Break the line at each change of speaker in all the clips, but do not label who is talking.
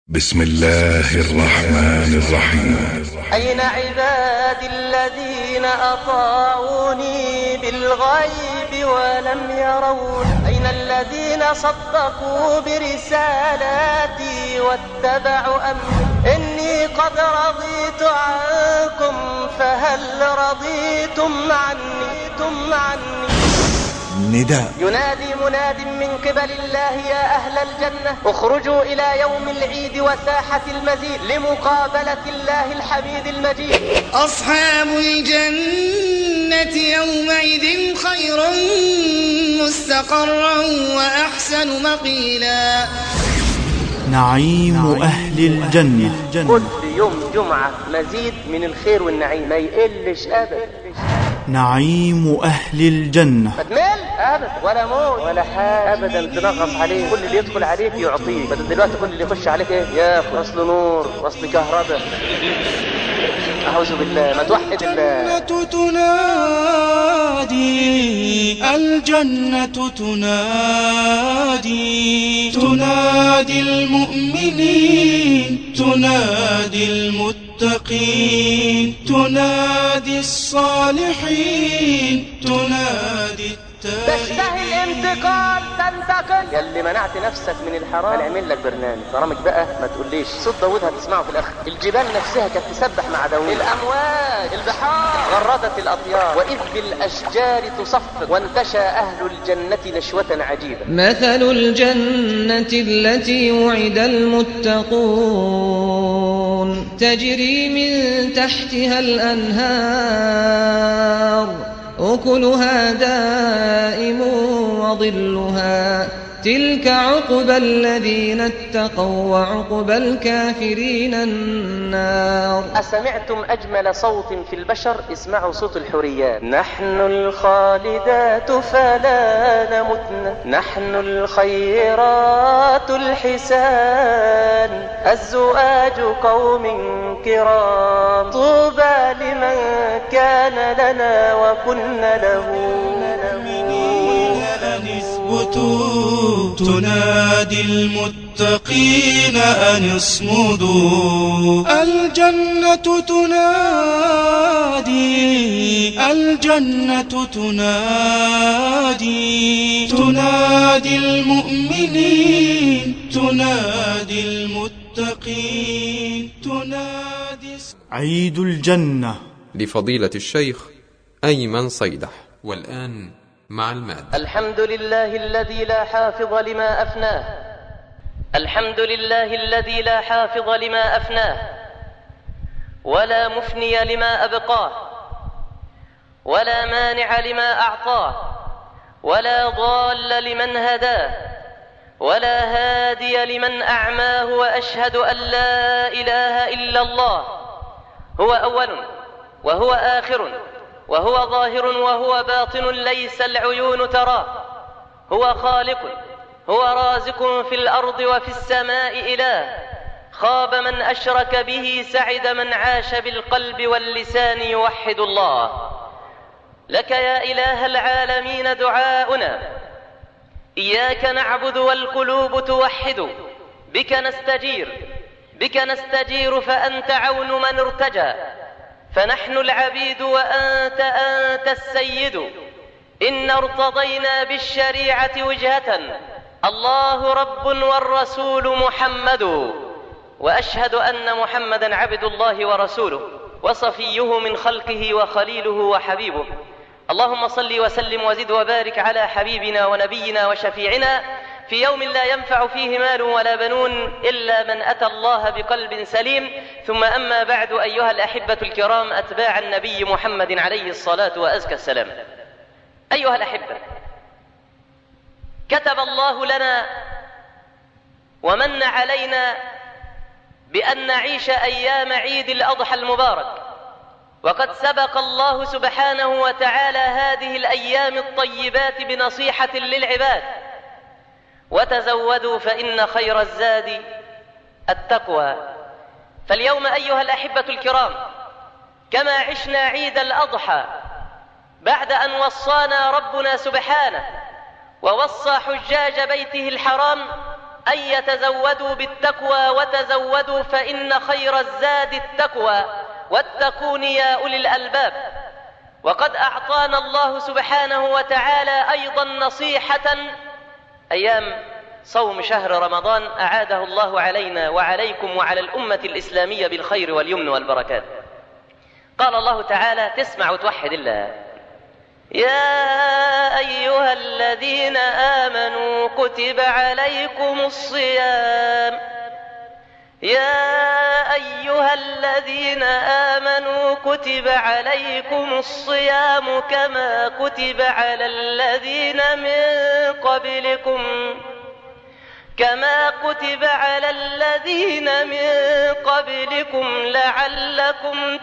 بسم الله الرحمن الرحيم
أين عبادي الذين أطاعوني بالغيب ولم يرون أين الذين صدقوا برسالاتي واتبعوا أمري إني قد رضيت عنكم فهل رضيتم عني تم عني
نداء
ينادي مناد من قبل الله يا أهل الجنة اخرجوا إلى يوم العيد وساحة المزيد لمقابلة الله الحميد المجيد
أصحاب الجنة يومئذ خير مستقرا وأحسن مقيلا
نعيم أهل الجنة
كل يوم جمعة مزيد من الخير والنعيم ما يقلش أبدا
نعيم أهل الجنة
ما تمل ابدا ولا موت ولا حاجه ابدا تنغص عليه كل اللي يدخل عليك يعطيك بدل دلوقتي كل اللي يخش عليك ايه ياخد اصل نور واصل كهرباء اعوذ بالله ما توحد الله
الجنة تنادي الجنة تنادي تنادي المؤمنين تنادي المتقين تنادي الصالحين تنادي
تشتهي الانتقال تنتقل يا اللي منعت نفسك من الحرام هنعمل لك برنامج برامج بقى ما تقوليش صوت داوود هتسمعه في الاخر الجبال نفسها كانت تسبح مع داوود الامواج البحار غردت الاطيار واذ بالاشجار تصفق وانتشى اهل الجنه نشوه عجيبه
مثل الجنة التي وعد المتقون تجري من تحتها الأنهار أكلها دائم وظلها تلك عقبى الذين اتقوا وعقبى الكافرين النار
أسمعتم أجمل صوت في البشر اسمعوا صوت الحوريات نحن الخالدات فلا نمتن نحن الخيرات الحسان الزواج قوم كرام طوبى لمن كان لنا وكنا له
اثبتوا تنادي المتقين أن اصمدوا الجنة تنادي الجنة تنادي تنادي المؤمنين تنادي المتقين تنادي
عيد الجنة
لفضيلة الشيخ أيمن صيدح والآن مع المادة
الحمد لله الذي لا حافظ لما أفناه الحمد لله الذي لا حافظ لما أفناه ولا مفني لما أبقاه ولا مانع لما أعطاه ولا ضال لمن هداه ولا هادي لمن أعماه وأشهد أن لا إله إلا الله هو أول وهو آخر وهو ظاهر وهو باطن ليس العيون تراه هو خالق هو رازق في الأرض وفي السماء إله خاب من أشرك به سعد من عاش بالقلب واللسان يوحد الله لك يا إله العالمين دعاؤنا إياك نعبد والقلوب توحد بك نستجير بك نستجير فأنت عون من ارتجى فنحن العبيد وأنت أنت السيد إن ارتضينا بالشريعة وجهة الله رب والرسول محمد وأشهد أن محمدا عبد الله ورسوله وصفيه من خلقه وخليله وحبيبه اللهم صل وسلم وزد وبارك على حبيبنا ونبينا وشفيعنا في يوم لا ينفع فيه مال ولا بنون إلا من أتى الله بقلب سليم ثم أما بعد أيها الأحبة الكرام أتباع النبي محمد عليه الصلاة وأزكى السلام أيها الأحبة كتب الله لنا ومن علينا بأن نعيش أيام عيد الأضحى المبارك وقد سبق الله سبحانه وتعالى هذه الأيام الطيبات بنصيحة للعباد وتزودوا فإن خير الزاد التقوى فاليوم أيها الأحبة الكرام كما عشنا عيد الأضحى بعد أن وصانا ربنا سبحانه ووصى حجاج بيته الحرام أن يتزودوا بالتقوى وتزودوا فإن خير الزاد التقوى واتقون يا أولي الألباب وقد أعطانا الله سبحانه وتعالى أيضا نصيحة أيام صوم شهر رمضان أعاده الله علينا وعليكم وعلى الأمة الإسلامية بالخير واليمن والبركات قال الله تعالى تسمع وتوحد الله يا أيها الذين آمنوا كتب عليكم الصيام يا أيها الذين آمنوا كتب عليكم الصيام كما كتب على الذين من قبلكم كما كتب على الذين من قبلكم لعلكم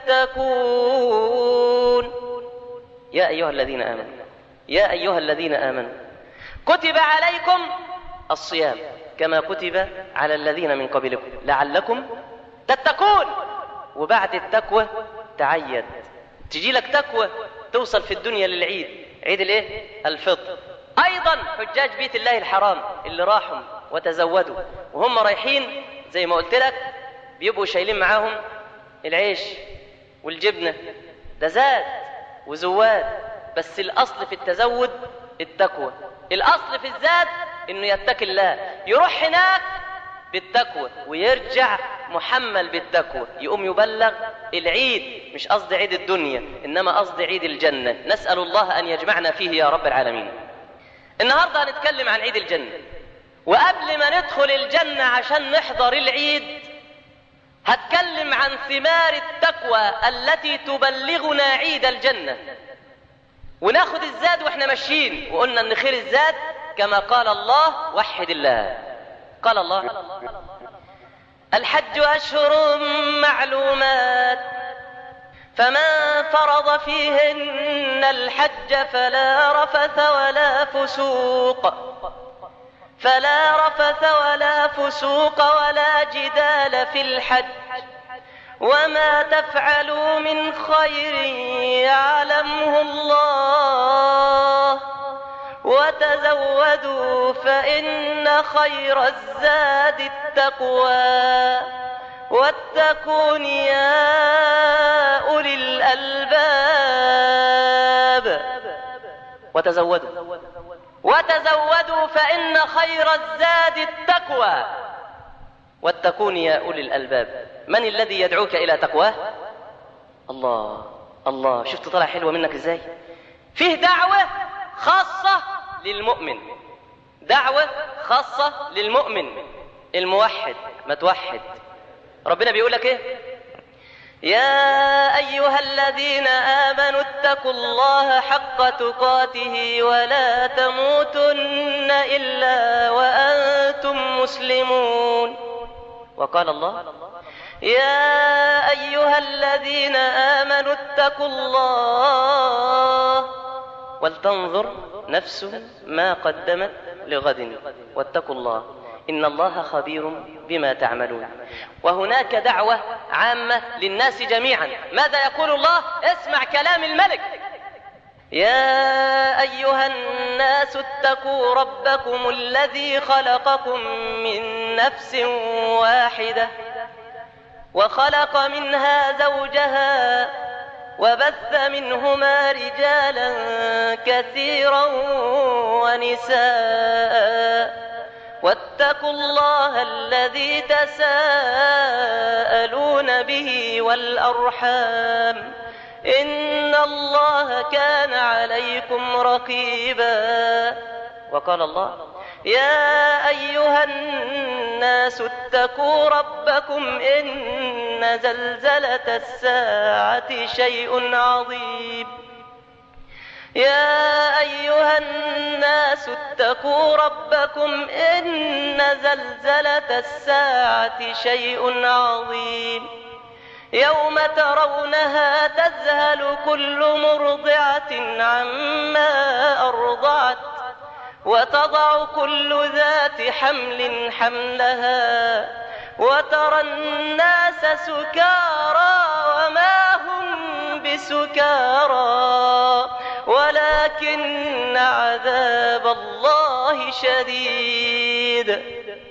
تتقون يا أيها الذين آمنوا يا أيها الذين آمنوا كتب عليكم الصيام كما كتب على الذين من قبلكم لعلكم تتقون وبعد التقوى تعيد تجي لك تقوى توصل في الدنيا للعيد عيد الايه الفطر ايضا حجاج بيت الله الحرام اللي راحوا وتزودوا وهم رايحين زي ما قلت لك بيبقوا شايلين معاهم العيش والجبنه ده زاد وزواد بس الاصل في التزود التقوى الاصل في الزاد انه يتقي الله يروح هناك بالتقوى ويرجع محمل بالتقوى يقوم يبلغ العيد مش قصد عيد الدنيا انما قصد عيد الجنه نسال الله ان يجمعنا فيه يا رب العالمين النهارده هنتكلم عن عيد الجنه وقبل ما ندخل الجنه عشان نحضر العيد هتكلم عن ثمار التقوى التي تبلغنا عيد الجنه وناخد الزاد واحنا ماشيين وقلنا ان خير الزاد كما قال الله وحد الله قال الله الحج أشهر معلومات فمن فرض فيهن الحج فلا رفث ولا فسوق فلا رفث ولا فسوق ولا جدال في الحج وما تفعلوا من خير يعلمه الله وتزودوا فإن خير الزاد التقوى واتقون يا أولي الألباب وتزودوا وتزودوا فإن خير الزاد التقوى واتقون يا أولي الألباب من الذي يدعوك إلى تقواه الله الله شفت طلع حلوة منك إزاي فيه دعوة خاصة للمؤمن دعوة خاصة للمؤمن الموحد ما توحد ربنا بيقول لك ايه يا أيها الذين آمنوا اتقوا الله حق تقاته ولا تموتن إلا وأنتم مسلمون وقال الله يا أيها الذين آمنوا اتقوا الله ولتنظر نفس ما قدمت لغد واتقوا الله إن الله خبير بما تعملون وهناك دعوة عامة للناس جميعا ماذا يقول الله اسمع كلام الملك يا أيها الناس اتقوا ربكم الذي خلقكم من نفس واحدة وخلق منها زوجها وبث منهما رجالا كثيرا ونساء واتقوا الله الذي تساءلون به والأرحام إن الله كان عليكم رقيبا وقال الله يا أيها الناس اتقوا ربكم إن زلزلة الساعة شيء عظيم يا أيها الناس اتقوا ربكم إن زلزلة الساعة شيء عظيم يوم ترونها تذهل كل مرضعة عما أرضعت وتضع كل ذات حمل حملها وترى الناس سكارى وما هم بسكارى ولكن عذاب الله شديد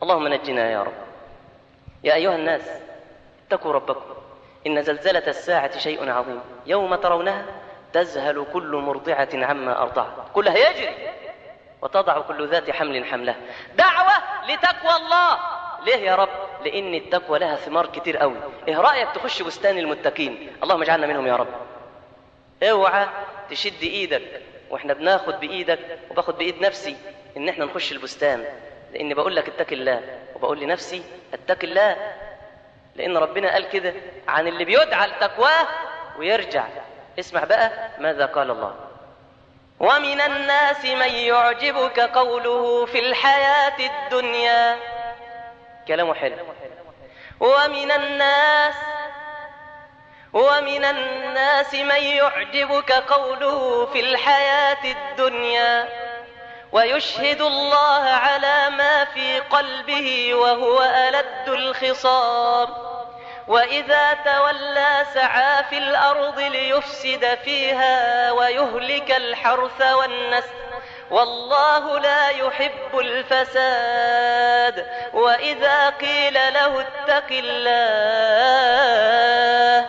اللهم نجنا يا رب يا أيها الناس اتقوا ربكم إن زلزلة الساعة شيء عظيم يوم ترونها تذهل كل مرضعة عما أرضعت كلها يجري وتضع كل ذات حمل حملها دعوة لتقوى الله ليه يا رب لأن التقوى لها ثمار كتير قوي إيه رأيك تخش بستان المتقين اللهم اجعلنا منهم يا رب اوعى تشد ايدك واحنا بناخد بايدك وباخد بايد نفسي ان احنا نخش البستان لان بقول لك اتق الله وبقول لنفسي اتق الله لان ربنا قال كده عن اللي بيدعى لتقواه ويرجع اسمع بقى ماذا قال الله ومن الناس من يعجبك قوله في الحياة الدنيا كلامه حلو ومن الناس ومن الناس من يعجبك قوله في الحياة الدنيا ويشهد الله على ما في قلبه وهو ألد الخصام وإذا تولى سعى في الأرض ليفسد فيها ويهلك الحرث والنسل والله لا يحب الفساد وإذا قيل له اتق الله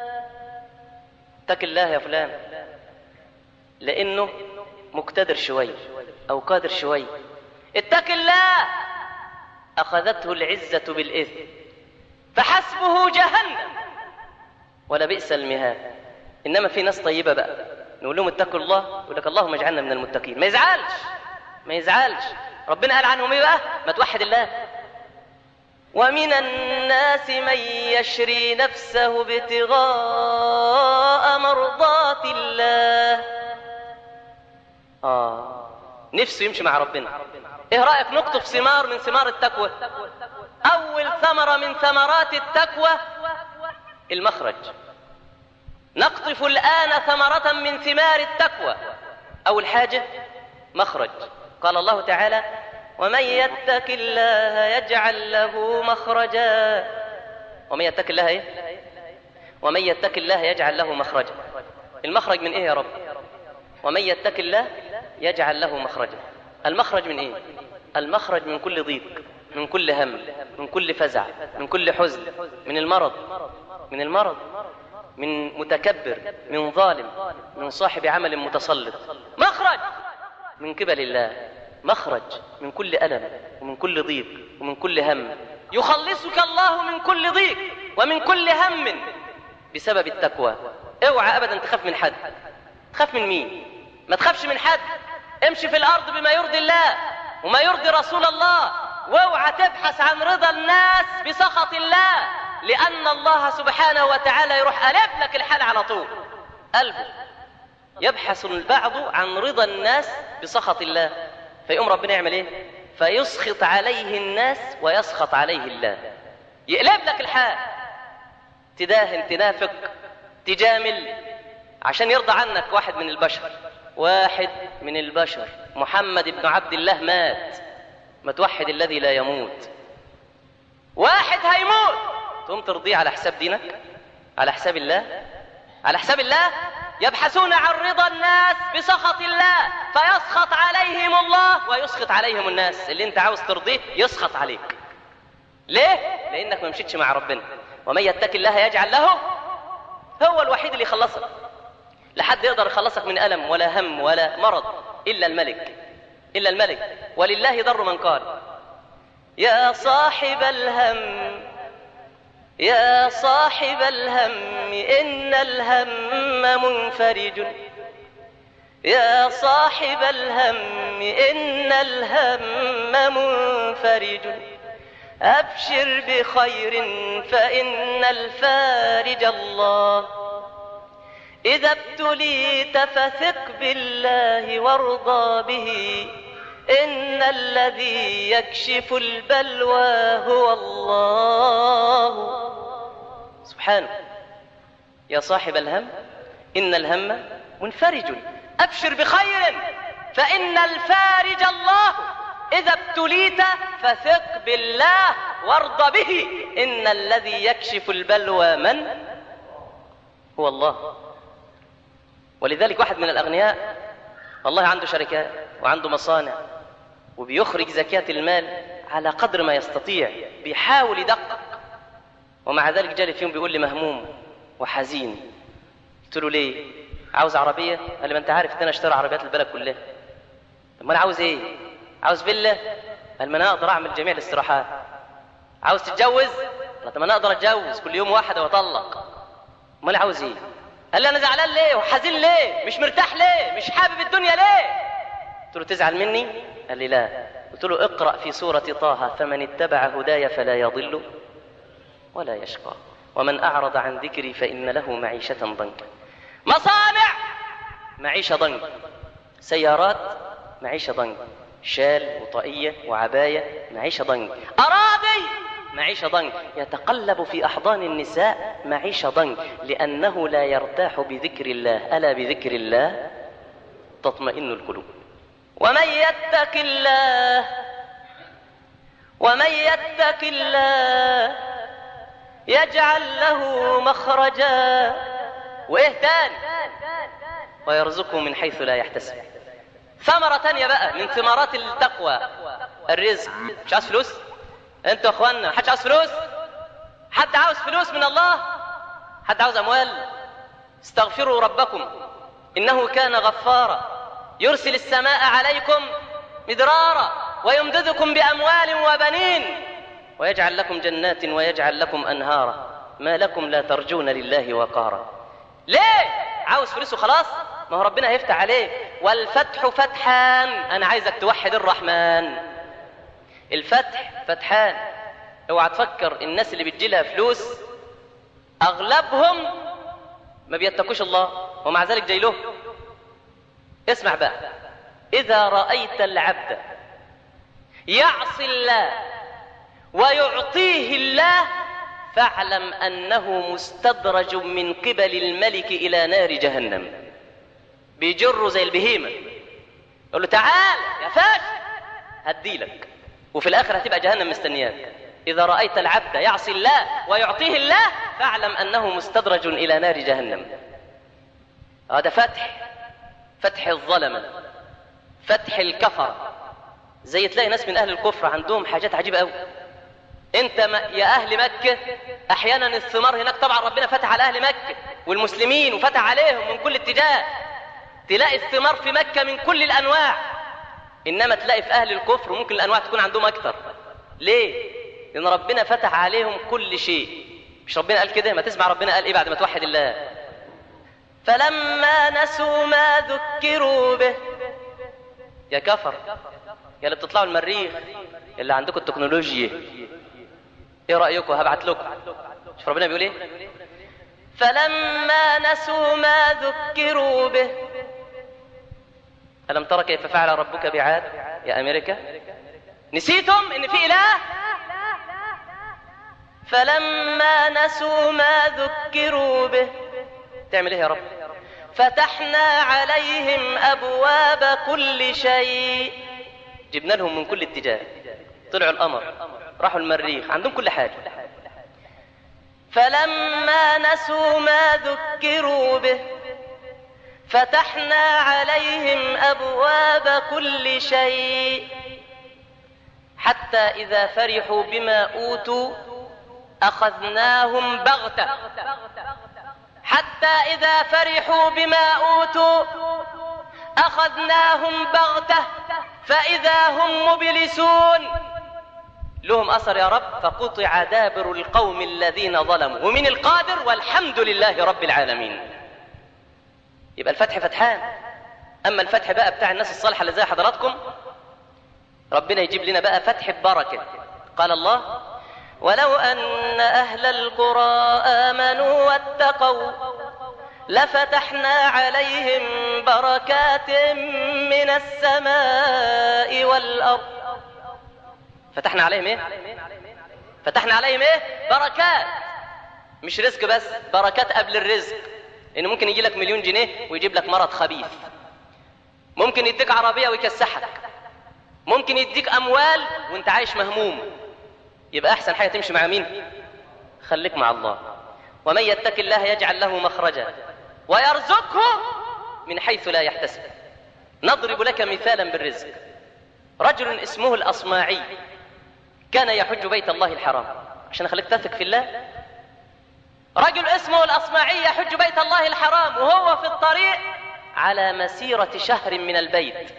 اتق الله يا فلان لأنه مقتدر شوي أو قادر شوي اتق الله أخذته العزة بالإثم فحسبه جهنم ولا بئس المهاد إنما في ناس طيبة بقى نقول لهم اتقوا الله يقول لك اللهم اجعلنا من المتقين ما يزعلش ما يزعلش ربنا قال عنهم ايه بقى ما توحد الله ومن الناس من يشري نفسه ابتغاء مرضات الله آه نفسه يمشي مع ربنا ايه رأيك نقطف ثمار من ثمار التقوى أول ثمرة من ثمرات التقوى المخرج نقطف الآن ثمرة من ثمار التقوى أول حاجة مخرج قال الله تعالى ومن يتق الله يجعل له مخرجا ومن يتق الله ايه ومن يتق الله يجعل له مخرجا المخرج من ايه يا رب ومن يتق الله يجعل له مخرجا المخرج من ايه المخرج من كل ضيق من كل هم من كل فزع من كل حزن من المرض من المرض من متكبر من ظالم من صاحب عمل متسلط مخرج من قبل الله مخرج من كل ألم ومن كل ضيق ومن كل هم يخلصك الله من كل ضيق ومن كل هم بسبب التقوى اوعى ابدا تخاف من حد تخاف من مين ما تخافش من حد امشي في الارض بما يرضي الله وما يرضي رسول الله واوعى تبحث عن رضا الناس بسخط الله لان الله سبحانه وتعالى يروح الف لك الحال على طول قلبه يبحث البعض عن رضا الناس بسخط الله فيقوم ربنا يعمل ايه فيسخط عليه الناس ويسخط عليه الله يقلب لك الحال تداهن تنافق تجامل عشان يرضى عنك واحد من البشر واحد من البشر محمد بن عبد الله مات ما توحد الذي لا يموت واحد هيموت تقوم ترضيه على حساب دينك على حساب الله على حساب الله يبحثون عن رضا الناس بسخط الله فيسخط عليهم الله ويسخط عليهم الناس اللي انت عاوز ترضيه يسخط عليك ليه لانك ما مشيتش مع ربنا ومن يتق الله يجعل له هو الوحيد اللي يخلصك لا حد يقدر يخلصك من الم ولا هم ولا مرض الا الملك الا الملك ولله ضر من قال يا صاحب الهم يا صاحب الهم إن الهم منفرج يا صاحب الهم إن الهم منفرج أبشر بخير فإن الفارج الله إذا ابتليت فثق بالله وارضى به إن الذي يكشف البلوى هو الله سبحانه يا صاحب الهم إن الهم منفرج أبشر بخير فإن الفارج الله إذا ابتليت فثق بالله وارض به إن الذي يكشف البلوى من هو الله ولذلك واحد من الأغنياء والله عنده شركات وعنده مصانع وبيخرج زكاة المال على قدر ما يستطيع بيحاول يدقق ومع ذلك جالي في يوم بيقول لي مهموم وحزين قلت له ليه عاوز عربيه قال لي ما انت عارف ان انا اشتري عربيات البلد كلها طب ما انا عاوز ايه عاوز فيلا قال ما انا اقدر اعمل جميع الاستراحات عاوز تتجوز قال طب ما انا اقدر اتجوز كل يوم واحده واطلق امال عاوز ايه قال لي انا زعلان ليه وحزين ليه مش مرتاح ليه مش حابب الدنيا ليه قلت له تزعل مني قال لي لا قلت له اقرا في سوره طه فمن اتبع هداي فلا يضل ولا يشقى ومن اعرض عن ذكري فان له معيشه ضنكا مصانع معيشه ضنك سيارات معيشه ضنك شال وطاقيه وعبايه معيشه ضنك اراضي معيشه ضنك يتقلب في احضان النساء معيشه ضنك لانه لا يرتاح بذكر الله الا بذكر الله تطمئن القلوب ومن يتق الله ومن يتق الله يجعل له مخرجا وايه تاني ويرزقه من حيث لا يحتسب ثمرة تانية بقى من ثمرات التقوى الرزق مش عاوز فلوس انتوا يا اخوانا حد عاوز فلوس حد عاوز فلوس من الله حد عاوز اموال استغفروا ربكم انه كان غفارا يرسل السماء عليكم مدرارا ويمددكم باموال وبنين ويجعل لكم جنات ويجعل لكم انهارا ما لكم لا ترجون لله وقارا ليه عاوز فلوس وخلاص ما هو ربنا هيفتح عليك والفتح فتحان انا عايزك توحد الرحمن الفتح فتحان اوعى تفكر الناس اللي بتجي لها فلوس اغلبهم ما بيتقوش الله ومع ذلك جاي له اسمع بقى اذا رايت العبد يعصي الله ويعطيه الله فاعلم انه مستدرج من قبل الملك الى نار جهنم بيجره زي البهيمه يقول له تعال يا فاشل هديلك وفي الاخر هتبقى جهنم مستنياك اذا رايت العبد يعصي الله ويعطيه الله فاعلم انه مستدرج الى نار جهنم هذا فتح فتح الظلمه فتح الكفر زي تلاقي ناس من اهل الكفر عندهم حاجات عجيبه قوي انت ما يا اهل مكه احيانا الثمار هناك طبعا ربنا فتح على اهل مكه والمسلمين وفتح عليهم من كل اتجاه تلاقي الثمار في مكه من كل الانواع انما تلاقي في اهل الكفر ممكن الانواع تكون عندهم اكتر ليه لان ربنا فتح عليهم كل شيء مش ربنا قال كده ما تسمع ربنا قال ايه بعد ما توحد الله فلما نسوا ما ذكروا به يا كفر يا اللي بتطلعوا المريخ يا اللي عندكم التكنولوجيا ايه رايكم هبعت لكم شوف ربنا بيقول ايه فلما نسوا ما ذكروا به ألم ترى كيف فعل ربك بعاد يا أمريكا نسيتم إن في إله فلما نسوا ما ذكروا به تعمل إيه يا رب فتحنا عليهم أبواب كل شيء جبنا لهم من كل اتجاه طلعوا القمر راحوا المريخ عندهم كل حاجة فلما نسوا ما ذكروا به فتحنا عليهم ابواب كل شيء حتى اذا فرحوا بما اوتوا اخذناهم بغته حتى اذا فرحوا بما اوتوا اخذناهم بغته فاذا هم مبلسون لهم اثر يا رب فقطع دابر القوم الذين ظلموا ومن القادر والحمد لله رب العالمين يبقى الفتح فتحان اما الفتح بقى بتاع الناس الصالحه اللي زي حضراتكم ربنا يجيب لنا بقى فتح ببركه قال الله ولو ان اهل القرى امنوا واتقوا لفتحنا عليهم بركات من السماء والارض فتحنا عليهم ايه فتحنا عليهم ايه بركات مش رزق بس بركات قبل الرزق ان ممكن يجي لك مليون جنيه ويجيب لك مرض خبيث ممكن يديك عربيه ويكسحك ممكن يديك اموال وانت عايش مهموم يبقى احسن حاجه تمشي مع مين خليك مع الله ومن يتق الله يجعل له مخرجا ويرزقه من حيث لا يحتسب نضرب لك مثالا بالرزق رجل اسمه الاصماعي كان يحج بيت الله الحرام عشان اخليك تثق في الله رجل اسمه الاصمعي يحج بيت الله الحرام وهو في الطريق على مسيرة شهر من البيت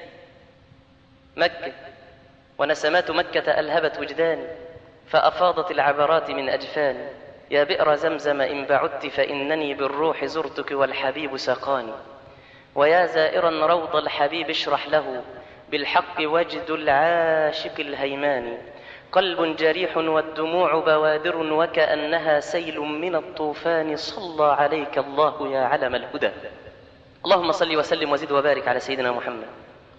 مكة ونسمات مكة ألهبت وجداني فأفاضت العبرات من أجفاني يا بئر زمزم إن بعدت فإنني بالروح زرتك والحبيب سقاني ويا زائرا روض الحبيب اشرح له بالحق وجد العاشق الهيمان قلب جريح والدموع بوادر وكأنها سيل من الطوفان صلى عليك الله يا علم الهدى اللهم صل وسلم وزد وبارك على سيدنا محمد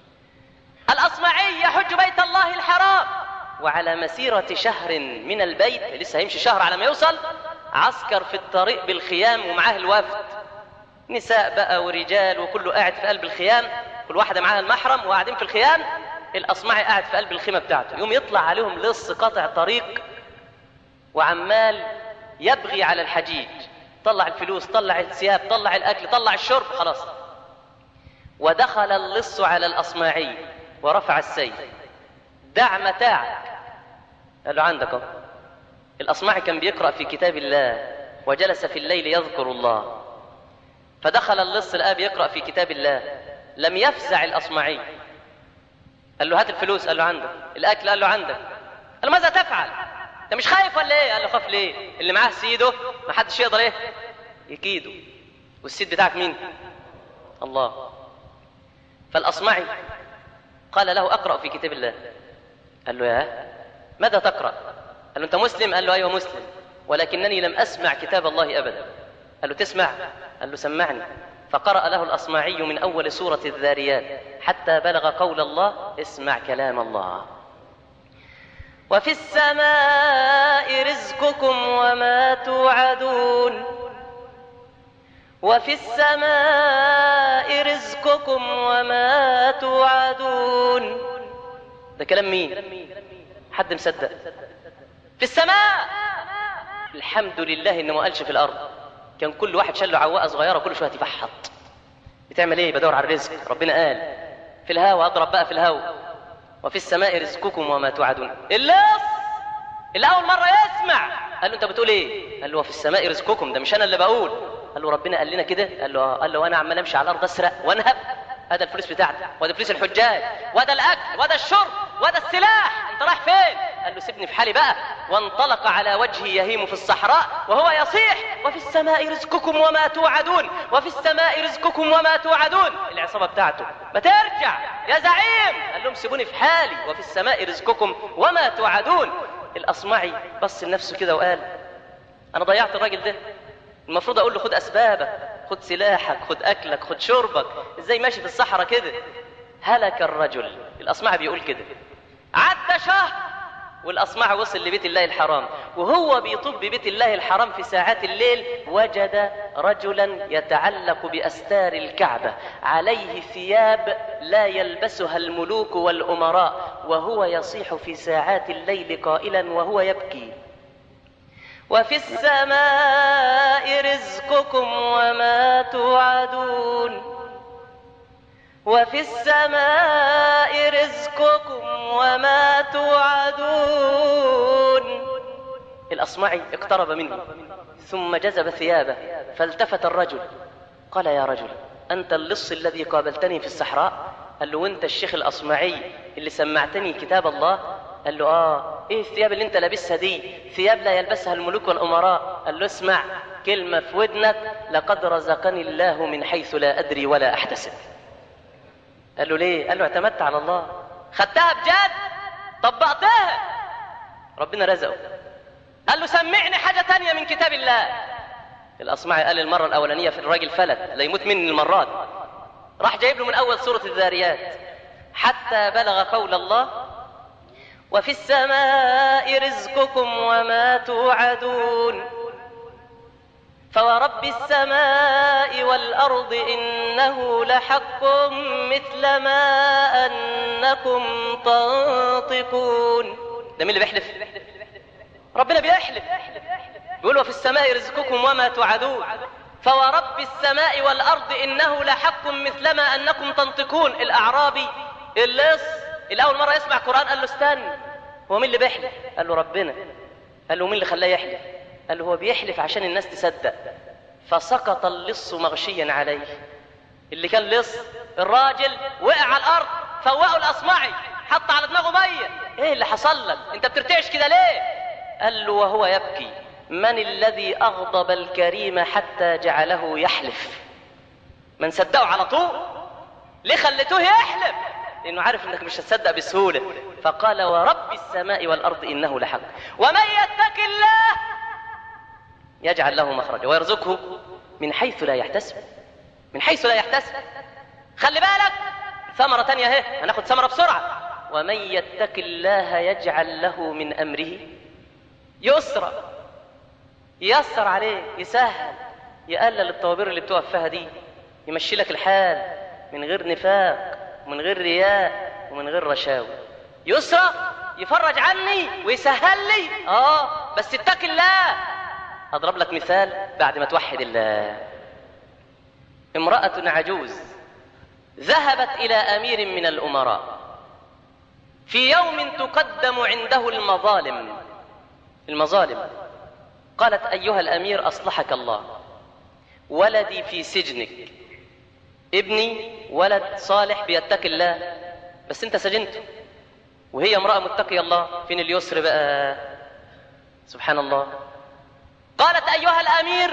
الأصمعي يحج بيت الله الحرام وعلى مسيرة شهر من البيت لسه هيمشي شهر على ما يوصل عسكر في الطريق بالخيام ومعاه الوفد نساء بقى ورجال وكله قاعد في قلب الخيام كل واحدة معاها المحرم وقاعدين في الخيام الأصمعي قاعد في قلب الخيمة بتاعته يوم يطلع عليهم لص قاطع طريق وعمال يبغي على الحجيج طلع الفلوس طلع الثياب طلع الأكل طلع الشرب خلاص ودخل اللص على الأصمعي ورفع السيف دع متاعك قال له عندك اهو الأصمعي كان بيقرأ في كتاب الله وجلس في الليل يذكر الله فدخل اللص الآب يقرأ في كتاب الله لم يفزع الأصمعي قال له هات الفلوس قال له عندك الأكل قال له عندك قال له ماذا تفعل انت مش خايف ولا ايه قال له خاف ليه اللي معاه سيده ما حدش يقدر ايه يكيده والسيد بتاعك مين الله فالأصمعي قال له أقرأ في كتاب الله قال له يا ماذا تقرأ قال له أنت مسلم قال له أيوة مسلم ولكنني لم أسمع كتاب الله أبدا قال له تسمع قال له سمعني فقرأ له الأصمعي من أول سورة الذاريات حتى بلغ قول الله اسمع كلام الله وفي السماء رزقكم وما توعدون وفي السماء رزقكم وما توعدون ده كلام مين حد مصدق في السماء الحمد لله انه ما قالش في الارض كان كل واحد شال له عواقه صغيره كل شويه تفحط بتعمل ايه بدور على الرزق ربنا قال في الهوا اضرب بقى في الهوا وفي السماء رزقكم وما توعدون اللص اللي اول مره يسمع قال له انت بتقول ايه قال له وفي السماء رزقكم ده مش انا اللي بقول قال له ربنا قال لنا كده قال له آه. قال له وانا عمال امشي على الارض اسرق وانهب هذا الفلوس بتاعتي وده فلوس الحجاج وده الاكل وده الشرب وده السلاح انت رايح فين قال له سيبني في حالي بقى وانطلق على وجهه يهيم في الصحراء وهو يصيح وفي السماء رزقكم وما توعدون وفي السماء رزقكم وما توعدون العصابه بتاعته ما ترجع يا زعيم قال لهم سيبوني في حالي وفي السماء رزقكم وما توعدون الاصمعي بص لنفسه كده وقال انا ضيعت الراجل ده المفروض اقول له خد اسبابك خد سلاحك خد اكلك خد شربك ازاي ماشي في الصحراء كده هلك الرجل الاصمعي بيقول كده عدى شهر والاصمعي وصل لبيت الله الحرام وهو بيطوف ببيت الله الحرام في ساعات الليل وجد رجلا يتعلق باستار الكعبه عليه ثياب لا يلبسها الملوك والامراء وهو يصيح في ساعات الليل قائلا وهو يبكي وفي السماء رزقكم وما توعدون وفي السماء رزقكم وما توعدون الأصمعي اقترب منه ثم جذب ثيابه فالتفت الرجل قال يا رجل أنت اللص الذي قابلتني في الصحراء قال له وانت الشيخ الأصمعي اللي سمعتني كتاب الله قال له اه ايه الثياب اللي انت لابسها دي ثياب لا يلبسها الملوك والامراء قال له اسمع كلمه في ودنك لقد رزقني الله من حيث لا ادري ولا احتسب قال له ليه قال له اعتمدت على الله خدتها بجد طبقتها ربنا رزقه قال له سمعني حاجه تانية من كتاب الله الاصمعي قال المره الاولانيه في الراجل فلت لا يموت مني المرات راح جايب له من اول سوره الذاريات حتى بلغ قول الله وفي السماء رزقكم وما توعدون فورب السماء والأرض إنه لحق مثل ما أنكم تنطقون ده مين اللي بيحلف ربنا بيحلف بيقول وفي السماء رزقكم وما توعدون فورب السماء والأرض إنه لحق مثل ما أنكم تنطقون الأعرابي اللص اللي أول مرة يسمع قرآن قال له استنى هو مين اللي بيحلف قال له ربنا قال له مين اللي خلاه يحلف قال له هو بيحلف عشان الناس تصدق فسقط اللص مغشيا عليه اللي كان لص الراجل وقع على الارض فوقه الاصمعي حط على دماغه ميه ايه اللي حصل لك انت بترتعش كده ليه قال له وهو يبكي من الذي اغضب الكريم حتى جعله يحلف من صدقه على طول ليه خليتوه يحلف لانه عارف انك مش هتصدق بسهوله فقال ورب السماء والارض انه لحق ومن يتق الله يجعل له مخرجا ويرزقه من حيث لا يحتسب من حيث لا يحتسب خلي بالك ثمرة تانية اهي هناخد ثمرة بسرعة ومن يتق الله يجعل له من أمره يسرا ييسر عليه يسهل يقلل الطوابير اللي بتقف فيها دي يمشي لك الحال من غير نفاق ومن غير رياء ومن غير رشاوى يسرا يفرج عني ويسهل لي اه بس اتق الله اضرب لك مثال بعد ما توحد الله امرأة عجوز ذهبت إلى أمير من الأمراء في يوم تقدم عنده المظالم المظالم قالت أيها الأمير أصلحك الله ولدي في سجنك ابني ولد صالح بيتقي الله بس انت سجنته وهي امرأة متقية الله فين اليسر بقى سبحان الله قالت أيها الأمير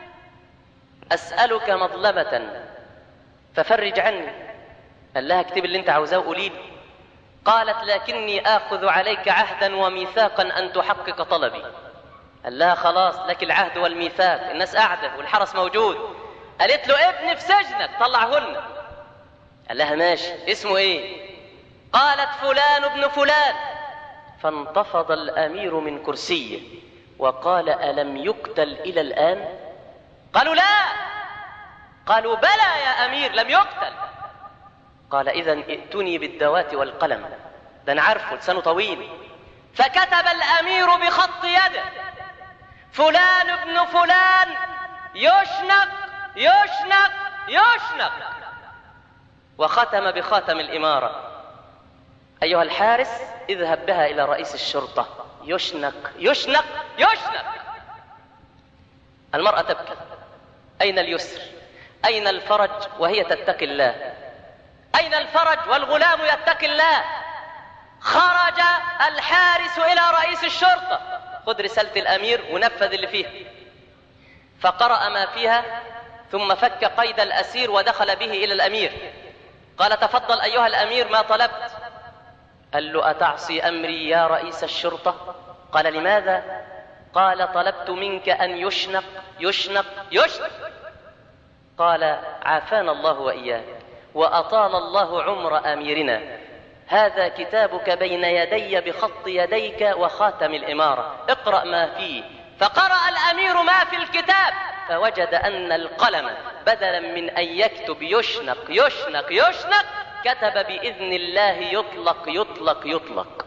أسألك مظلمة ففرج عني قال لها اكتب اللي انت عاوزاه وقولي لي قالت لكني آخذ عليك عهدا وميثاقا أن تحقق طلبي قال لها خلاص لك العهد والميثاق الناس قاعدة والحرس موجود قالت له ابني في سجنك طلعه لنا قال لها ماشي اسمه ايه قالت فلان ابن فلان فانتفض الأمير من كرسيه وقال ألم يقتل إلى الآن قالوا لا قالوا بلى يا أمير لم يقتل قال إذا ائتني بالدوات والقلم ده أنا عارفه لسانه طويل فكتب الأمير بخط يده فلان ابن فلان يشنق يشنق يشنق وختم بخاتم الإمارة أيها الحارس اذهب بها إلى رئيس الشرطة يشنق يشنق يشنق المرأة تبكي أين اليسر أين الفرج وهي تتقي الله أين الفرج والغلام يتقي الله خرج الحارس إلى رئيس الشرطة خذ رسالة الأمير ونفذ اللي فيها فقرأ ما فيها ثم فك قيد الأسير ودخل به إلى الأمير قال تفضل أيها الأمير ما طلبت قال له أتعصي أمري يا رئيس الشرطة قال لماذا قال طلبت منك أن يشنق يشنق يشنق قال عافانا الله وإياك وأطال الله عمر أميرنا هذا كتابك بين يدي بخط يديك وخاتم الإمارة اقرأ ما فيه فقرأ الأمير ما في الكتاب فوجد أن القلم بدلا من أن يكتب يشنق يشنق يشنق كتب بإذن الله يطلق يطلق يطلق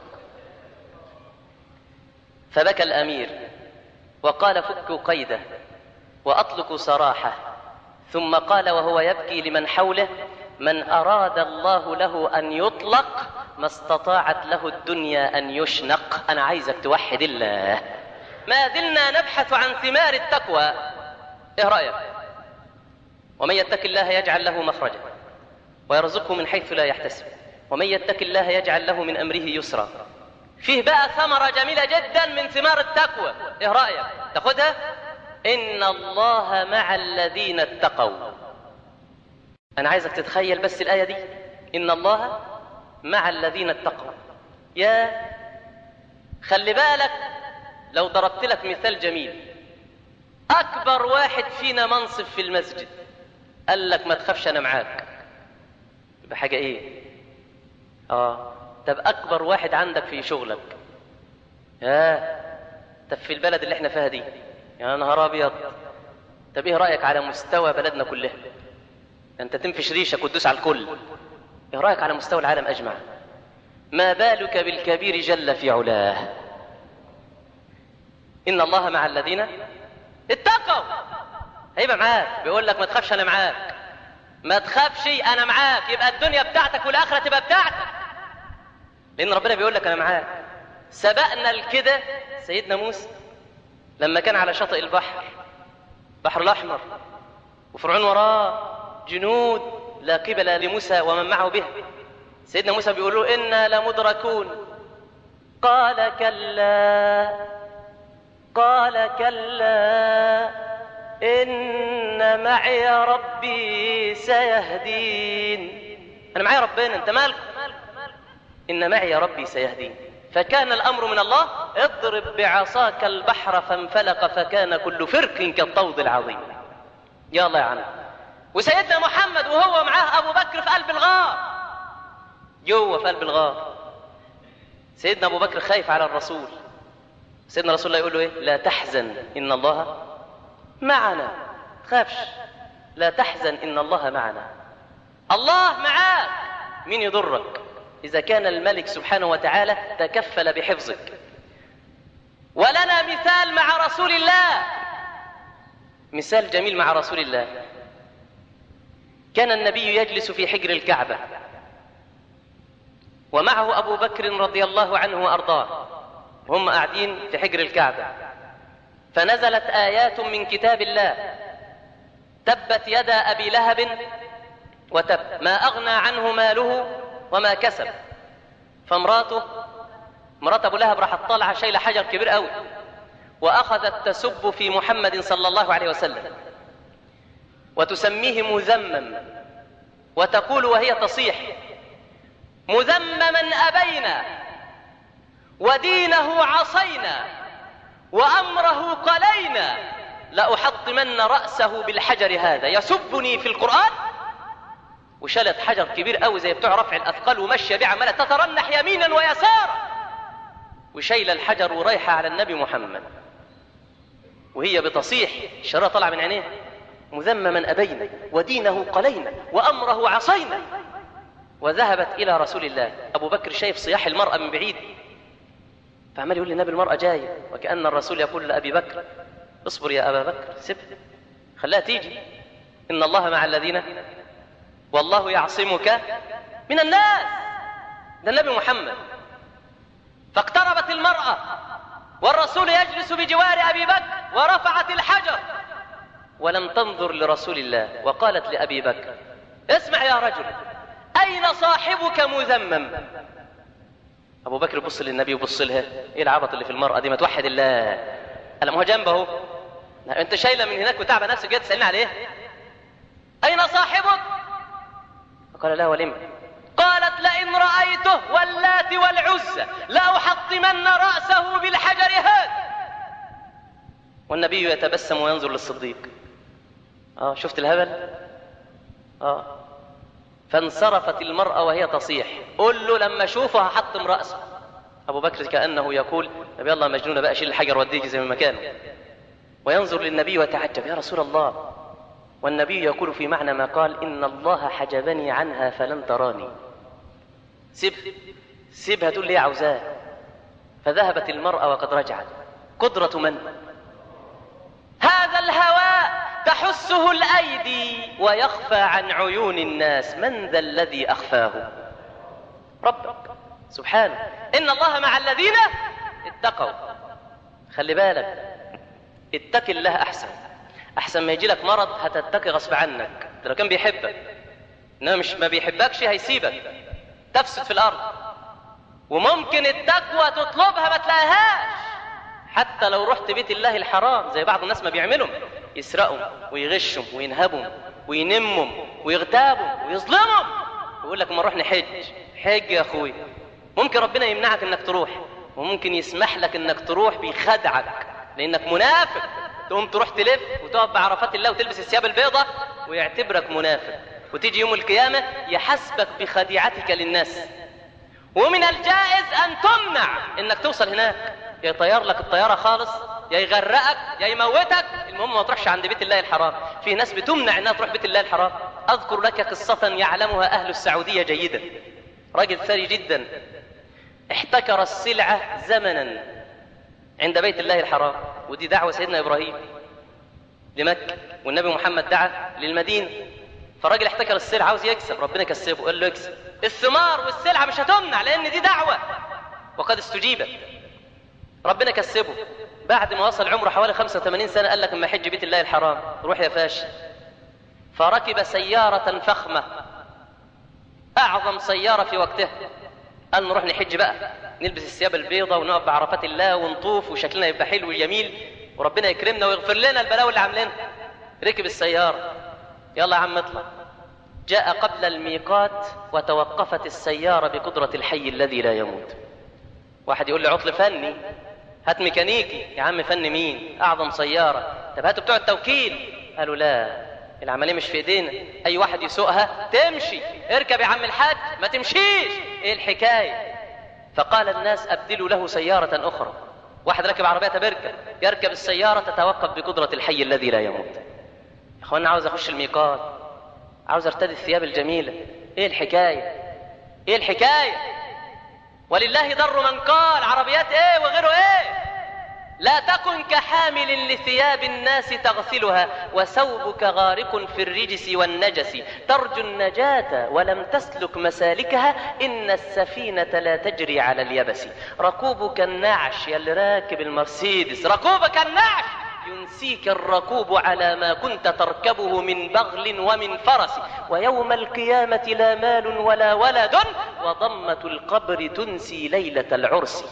فبكى الأمير وقال فكوا قيده وأطلقوا سراحه ثم قال وهو يبكي لمن حوله من أراد الله له أن يطلق ما استطاعت له الدنيا أن يشنق أنا عايزك توحد الله ما زلنا نبحث عن ثمار التقوى إيه رأيك ومن يتق الله يجعل له مخرجا ويرزقه من حيث لا يحتسب ومن يتق الله يجعل له من أمره يسرا فيه بقى ثمرة جميلة جدا من ثمار التقوى ايه رأيك تاخدها إن الله مع الذين اتقوا أنا عايزك تتخيل بس الآية دي إن الله مع الذين اتقوا يا خلي بالك لو ضربت لك مثال جميل أكبر واحد فينا منصب في المسجد قال لك ما تخافش أنا معاك بحاجة إيه آه طب أكبر واحد عندك في شغلك يا طب في البلد اللي احنا فيها دي يا نهار أبيض طب إيه رأيك على مستوى بلدنا كلها أنت تنفش ريشك وتدوس على الكل إيه رأيك على مستوى العالم أجمع ما بالك بالكبير جل في علاه إن الله مع الذين اتقوا هيبقى معاك بيقول لك ما تخافش أنا معاك ما تخافش أنا معاك يبقى الدنيا بتاعتك والآخرة تبقى بتاعتك لأن ربنا بيقول لك أنا معاك سبقنا لكده سيدنا موسى لما كان على شاطئ البحر بحر الأحمر وفرعون وراه جنود لا قبل لموسى ومن معه به سيدنا موسى بيقول له إنا لمدركون قال كلا قال كلا إن معي ربي سيهدين أنا معي ربنا أنت مالك إن معي ربي سيهدين فكان الأمر من الله اضرب بعصاك البحر فانفلق فكان كل فرق كالطود العظيم يا الله يا عم وسيدنا محمد وهو معاه أبو بكر في قلب الغار جوه في قلب الغار سيدنا أبو بكر خايف على الرسول سيدنا رسول الله يقول له إيه لا تحزن إن الله معنا تخافش لا تحزن إن الله معنا الله معاك مين يضرك إذا كان الملك سبحانه وتعالى تكفل بحفظك ولنا مثال مع رسول الله مثال جميل مع رسول الله كان النبي يجلس في حجر الكعبة ومعه أبو بكر رضي الله عنه وأرضاه هم قاعدين في حجر الكعبة فنزلت آيات من كتاب الله تبت يدا أبي لهب وتب ما أغنى عنه ماله وما كسب فامراته مرات أبو لهب راحت طالعة شايلة حجر كبير قوي وأخذت تسب في محمد صلى الله عليه وسلم وتسميه مذمم وتقول وهي تصيح مذمما أبينا ودينه عصينا وأمره قلينا لأحطمن رأسه بالحجر هذا يسبني في القرآن وشالت حجر كبير قوي زي بتوع رفع الأثقال وماشية بيه عمالة تترنح يمينا ويسارا وشايلة الحجر ورايحة على النبي محمد وهي بتصيح الشرارة طالعة من عينيها مذمما أبينا ودينه قلينا وأمره عصينا وذهبت إلى رسول الله أبو بكر شايف صياح المرأة من بعيد فعمال يقول للنبي المرأة جاية وكأن الرسول يقول لأبي بكر اصبر يا أبا بكر سيبها خليها تيجي إن الله مع الذين والله يعصمك من الناس ده النبي محمد فاقتربت المرأة والرسول يجلس بجوار أبي بكر ورفعت الحجر ولم تنظر لرسول الله وقالت لأبي بكر اسمع يا رجل أين صاحبك مذمم أبو بكر يبص للنبي ويبص لها إيه العبط اللي في المرأة دي ما توحد الله ألا ما هو جنبه اهو أنت شايلة من هناك وتعبة نفسك جاي تسألني عليه أين صاحبك قال لا ولم قالت لئن رأيته واللات والعزى لأحطمن رأسه بالحجر هذا والنبي يتبسم وينظر للصديق اه شفت الهبل اه فانصرفت المرأة وهي تصيح قل له لما اشوفه هحطم رأسه أبو بكر كأنه يقول طب يلا مجنونة بقى شيل الحجر وديك زي ما مكانه وينظر للنبي ويتعجب يا رسول الله والنبي يقول في معنى ما قال إن الله حجبني عنها فلن تراني سيب سيبها تقول لي عاوزاه فذهبت المرأة وقد رجعت قدرة من هذا الهواء تحسه الأيدي ويخفى عن عيون الناس من ذا الذي أخفاه ربك سبحانه إن الله مع الذين اتقوا خلي بالك اتق الله أحسن أحسن ما يجي لك مرض هتتقي غصب عنك ده لو كان بيحبك إنما مش ما بيحبكش هيسيبك تفسد في الأرض وممكن التقوى تطلبها ما تلاقيهاش حتى لو رحت بيت الله الحرام زي بعض الناس ما بيعملوا يسرقوا ويغشوا وينهبوا وينموا ويغتابوا ويظلموا ويقول لك ما نروح نحج حج يا اخوي ممكن ربنا يمنعك انك تروح وممكن يسمح لك انك تروح بيخدعك لانك منافق تقوم تروح تلف وتقف بعرفات الله وتلبس الثياب البيضاء ويعتبرك منافق وتيجي يوم القيامة يحسبك بخديعتك للناس ومن الجائز أن تمنع إنك توصل هناك يا يطير لك الطيارة خالص يا يغرقك يا يموتك المهم ما تروحش عند بيت الله الحرام في ناس بتمنع إنها تروح بيت الله الحرام أذكر لك قصة يعلمها أهل السعودية جيدا راجل ثري جدا احتكر السلعة زمنا عند بيت الله الحرام ودي دعوة سيدنا إبراهيم لمكة والنبي محمد دعا للمدينة فالراجل احتكر السلعة عاوز يكسب ربنا كسبه قال له يكسب الثمار والسلعة مش هتمنع لأن دي دعوة وقد استجيبت ربنا كسبه بعد ما وصل عمره حوالي 85 سنة قال لك اما حج بيت الله الحرام روح يا فاشل فركب سيارة فخمة أعظم سيارة في وقتها قال نروح نحج بقى نلبس الثياب البيضة ونقف بعرفات الله ونطوف وشكلنا يبقى حلو وجميل وربنا يكرمنا ويغفر لنا البلاوي اللي عاملينها ركب السيارة يلا يا عم اطلع جاء قبل الميقات وتوقفت السيارة بقدرة الحي الذي لا يموت واحد يقول لي عطل فني هات ميكانيكي يا عم فن مين اعظم سيارة طب هاتوا بتوع التوكيل قالوا لا العملية مش في ايدينا اي واحد يسوقها تمشي اركب يا عم الحاج ما تمشيش ايه الحكاية فقال الناس ابدلوا له سيارة اخرى واحد راكب عربية بيركب يركب السيارة تتوقف بقدرة الحي الذي لا يموت يا اخوانا عاوز اخش الميقات عاوز ارتدي الثياب الجميلة ايه الحكاية ايه الحكاية ولله در من قال عربيات ايه وغيره ايه لا تكن كحامل لثياب الناس تغسلها وثوبك غارق في الرجس والنجس ترجو النجاة ولم تسلك مسالكها إن السفينة لا تجري على اليبس ركوبك النعش يا اللي راكب المرسيدس ركوبك النعش ينسيك الركوب على ما كنت تركبه من بغل ومن فرس ويوم القيامة لا مال ولا ولد وضمة القبر تنسي ليلة العرس